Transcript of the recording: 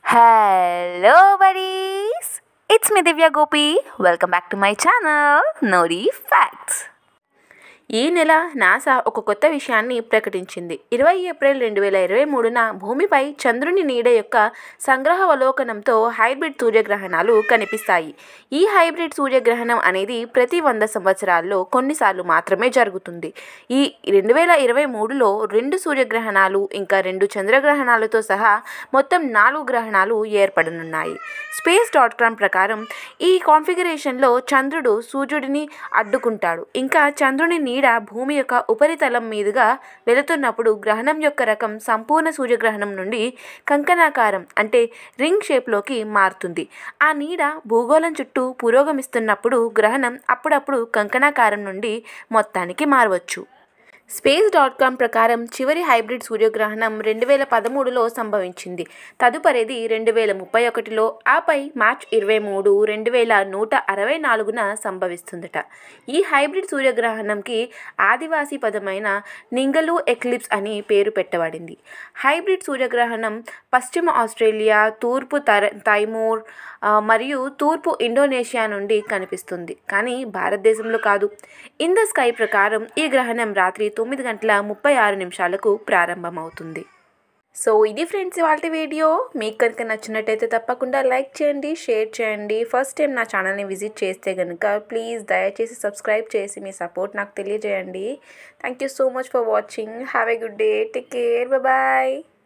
hello buddies it's me Divya Gopi welcome back to my channel నోడీ facts ఈ నెల NASA ఒక కొత్త విషయాన్ని ప్రకటించింది ఇరవై ఏప్రిల్ రెండు వేల ఇరవై మూడున భూమిపై చంద్రుని నీడ యొక్క సంగ్రహావలోకనంతో హైబ్రిడ్ సూర్యగ్రహణాలు కనిపిస్తాయి ఈ హైబ్రిడ్ సూర్యగ్రహణం అనేది ప్రతి వంద సంవత్సరాల్లో కొన్నిసార్లు మాత్రమే జరుగుతుంది ఈ రెండు వేల ఇరవై మూడులో రెండు సూర్యగ్రహణాలు ఇంకా రెండు చంద్రగ్రహణాలతో సహా మొత్తం నాలుగు గ్రహణాలు ఏర్పడనున్నాయి స్పేస్ డాట్ కామ్ ప్రకారం ఈ కాన్ఫిగరేషన్లో చంద్రుడు సూర్యుడిని అడ్డుకుంటాడు ఇంకా చంద్రుని నీడ భూమి యొక్క ఉపరితలం మీదుగా వెళుతున్నప్పుడు గ్రహణం యొక్క రకం సంపూర్ణ సూర్యగ్రహణం నుండి కంకణాకారం అంటే రింగ్ షేప్లోకి మారుతుంది ఆ నీడ భూగోళం చుట్టూ పురోగమిస్తున్నప్పుడు గ్రహణం అప్పుడప్పుడు కంకణాకారం నుండి మొత్తానికి మారవచ్చు స్పేస్ డాట్ కామ్ ప్రకారం చివరి హైబ్రిడ్ సూర్యగ్రహణం రెండు వేల పదమూడులో సంభవించింది తదుపరిది రెండు వేల ముప్పై ఒకటిలో ఆపై మార్చ్ ఇరవై మూడు రెండు వేల నూట అరవై నాలుగున సంభవిస్తుందట ఈ హైబ్రిడ్ సూర్యగ్రహణంకి ఆదివాసీ పదమైన నింగలు ఎక్లిప్స్ అని పేరు పెట్టబడింది హైబ్రిడ్ సూర్యగ్రహణం పశ్చిమ ఆస్ట్రేలియా తూర్పు తర తైమూర్ ఆ, మరియు తూర్పు ఇండోనేషియా నుండి కనిపిస్తుంది కానీ భారతదేశంలో కాదు ఇన్ ద స్కై ప్రకారం ఈ గ్రహణం రాత్రి తొమ్మిది గంటల ముప్పై ఆరు నిమిషాలకు ప్రారంభమవుతుంది సో ఇది ఫ్రెండ్స్ ఇవాళ వీడియో మీకు కనుక నచ్చినట్టయితే తప్పకుండా లైక్ చేయండి షేర్ చేయండి ఫస్ట్ టైం నా ఛానల్ని విజిట్ చేస్తే కనుక ప్లీజ్ దయచేసి సబ్స్క్రైబ్ చేసి మీ సపోర్ట్ నాకు తెలియజేయండి thank you so much for watching have a good day take care bye